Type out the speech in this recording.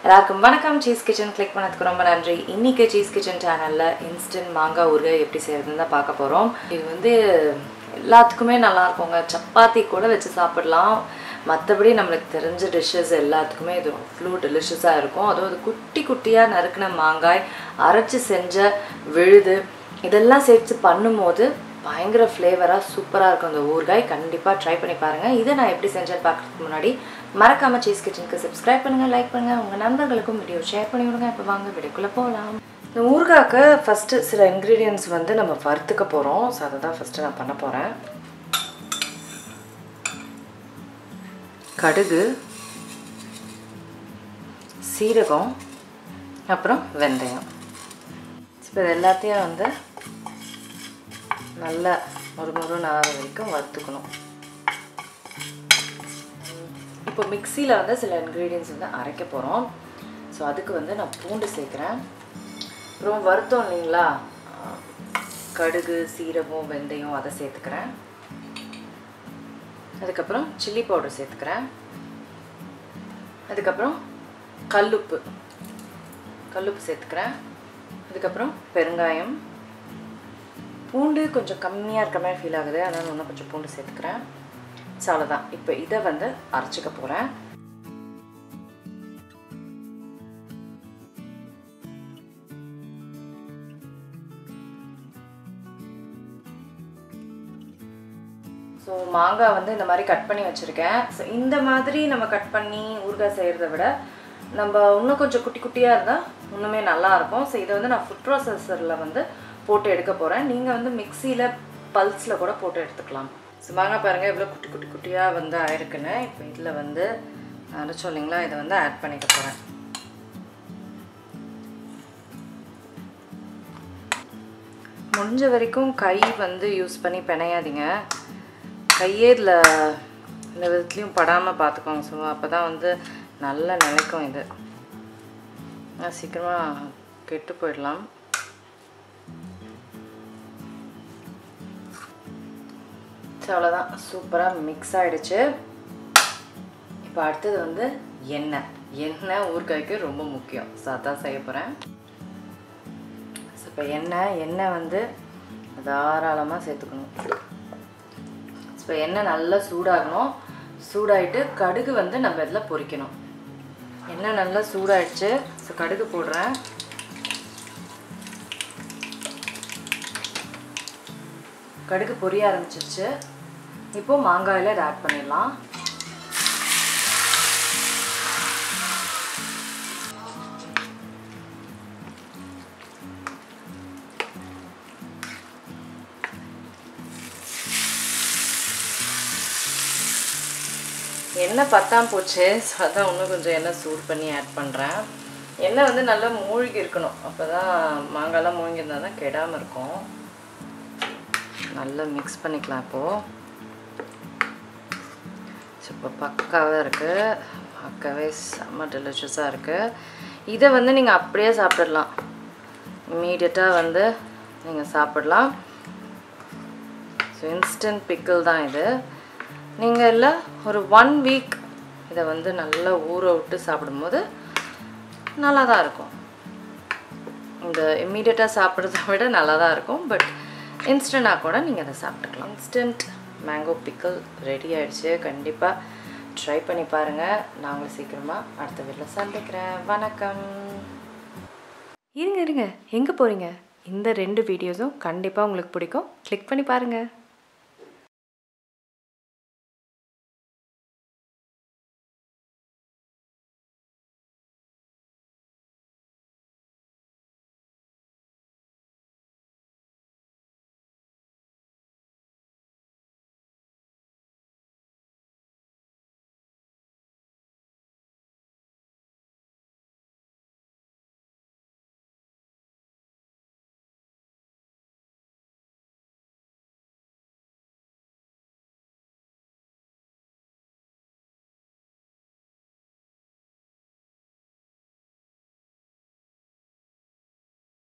எல்லாருக்கும் வணக்கம் cheese kitchen click பண்ணதுக்கு ரொம்ப நன்றி இன்னைக்கு சீஸ் கிச்சன் சேனலில் இன்ஸ்டன்ட் மாங்காய் ஊறுகாய் எப்படி செய்யறதுன்னு தான் பார்க்க போகிறோம் இது வந்து எல்லாத்துக்குமே நல்லா இருக்குங்க சப்பாத்தி கூட வச்சு சாப்பிடலாம் மற்றபடி நம்மளுக்கு தெரிஞ்ச டிஷ்ஷஸ் எல்லாத்துக்குமே இது அவ்வளோ டெலிஷியஸாக இருக்கும் அதுவும் அது குட்டி குட்டியாக நறுக்கின மாங்காய் அரைச்சி செஞ்ச விழுது இதெல்லாம் சேர்த்து பண்ணும்போது பயங்கர ஃப்ளேவராக சூப்பராக இருக்கும் அந்த ஊறுகாய் கண்டிப்பாக ட்ரை பண்ணி பாருங்கள் இதை நான் எப்படி செஞ்சேன்னு பார்க்குறதுக்கு முன்னாடி மறக்காமல் சீஸ் கிச்சனுக்கு சப்ஸ்கிரைப் பண்ணுங்கள் லைக் பண்ணுங்கள் உங்கள் நண்பர்களுக்கும் வீடியோ ஷேர் பண்ணி விடுங்க இப்போ வாங்க வீடியோக்குள்ளே போகலாம் இந்த ஊறுகாய்க்கு ஃபஸ்ட்டு சில இன்க்ரீடியன்ஸ் வந்து நம்ம வறுத்துக்க போகிறோம் ஸோ அதை தான் ஃபஸ்ட்டு நான் பண்ண போகிறேன் கடுகு சீரகம் அப்புறம் வெந்தயம் இப்போ இது எல்லாத்தையும் வந்து நல்லா ஒரு முரு நார வரைக்கும் வறுத்துக்கணும் இப்போ மிக்சியில் வந்து சில இன்க்ரீடியன்ஸ் வந்து அரைக்க போகிறோம் ஸோ அதுக்கு வந்து நான் பூண்டு சேர்க்குறேன் அப்புறம் வறுத்தோம் இல்லைங்களா கடுகு சீரகம் வெந்தயம் அதை சேர்த்துக்கிறேன் அதுக்கப்புறம் சில்லி பவுடர் சேர்த்துக்கிறேன் அதுக்கப்புறம் கல்லுப்பு கல்லுப்பு சேர்த்துக்கிறேன் அதுக்கப்புறம் பெருங்காயம் பூண்டு கொஞ்சம் கம்மியாக இருக்க மாதிரி ஃபீல் ஆகுது அதனால் இன்னும் கொஞ்சம் பூண்டு சேர்த்துக்கிறேன் ஸோ அவ்வளோதான் இப்போ இதை வந்து அரைச்சிக்க போகிறேன் ஸோ மாங்காய் வந்து இந்த மாதிரி கட் பண்ணி வச்சுருக்கேன் ஸோ இந்த மாதிரி நம்ம கட் பண்ணி ஊறுகாய் செய்கிறத விட நம்ம இன்னும் கொஞ்சம் குட்டி குட்டியாக இருந்தால் இன்னுமே நல்லாயிருக்கும் ஸோ இதை வந்து நான் ஃபுட் ப்ராசஸரில் வந்து போட்டு எடுக்க போகிறேன் நீங்கள் வந்து மிக்சியில் பல்ஸில் கூட போட்டு எடுத்துக்கலாம் ஸோ மாங்காய் பாருங்கள் எவ்வளோ குட்டி குட்டி குட்டியாக வந்து ஆயிருக்குன்னு இப்போ இதில் வந்து அரைச்சோம் இல்லைங்களா இதை வந்து ஆட் பண்ணிக்க போகிறேன் முடிஞ்ச வரைக்கும் கை வந்து யூஸ் பண்ணி பிணையாதீங்க கையே இதில் இந்த விதத்துலேயும் படாமல் பார்த்துக்கோங்க ஸோ அப்போ தான் வந்து நல்லா நிலைக்கும் இது சீக்கிரமாக கெட்டு போயிடலாம் ஸோ அவ்வளோதான் சூப்பராக மிக்ஸ் ஆகிடுச்சு இப்போ அடுத்தது வந்து எண்ணெய் எண்ணெய் ஊறுகாய்க்கு ரொம்ப முக்கியம் ஸோ அதான் செய்ய போகிறேன் ஸோ இப்போ எண்ணெய் எண்ணெய் வந்து தாராளமாக சேர்த்துக்கணும் இப்போ எண்ணெய் நல்லா சூடாகணும் சூடாயிட்டு கடுகு வந்து நம்ம இதில் பொரிக்கணும் எண்ணெய் நல்லா சூடாயிடுச்சு ஸோ கடுகு போடுறேன் கடுகு பொரிய ஆரம்பிச்சிருச்சு இப்போது மாங்காயில் இதை ஆட் பண்ணிடலாம் எண்ணெய் பத்தாம் போச்சு ஸோ அதான் இன்னும் கொஞ்சம் எண்ணெய் சூடு பண்ணி ஆட் பண்ணுறேன் எண்ணெய் வந்து நல்லா மூழ்கி இருக்கணும் அப்போ தான் மாங்காய்லாம் மூழ்கி இருந்தால் தான் கெடாமல் இருக்கும் நல்லா மிக்ஸ் பண்ணிக்கலாம் இப்போது ஸோ இப்போ பக்காவாக இருக்குது பக்காவே செம்ம டெலிஷியஸாக இருக்குது இதை வந்து நீங்கள் அப்படியே சாப்பிடலாம் இம்மீடியட்டாக வந்து நீங்கள் சாப்பிடலாம் ஸோ இன்ஸ்டன்ட் பிக்கிள் தான் இது நீங்கள் இல்லை ஒரு ஒன் வீக் இதை வந்து நல்லா ஊற விட்டு சாப்பிடும்போது நல்லா தான் இருக்கும் இந்த இம்மீடியட்டாக சாப்பிட்றத விட நல்லா தான் இருக்கும் பட் இன்ஸ்டண்ட்டாக கூட நீங்கள் அதை சாப்பிட்டுக்கலாம் இன்ஸ்டன்ட் மேங்கோ பிக்கிள் ரெடி ஆகிடுச்சு கண்டிப்பாக ட்ரை பண்ணி பாருங்கள் நான் உங்களை சீக்கிரமாக அடுத்த வீட்டில் சந்திக்கிறேன் வணக்கம் இருங்க இருங்க எங்கே போகிறீங்க இந்த ரெண்டு வீடியோஸும் கண்டிப்பாக உங்களுக்கு பிடிக்கும் கிளிக் பண்ணி பாருங்கள்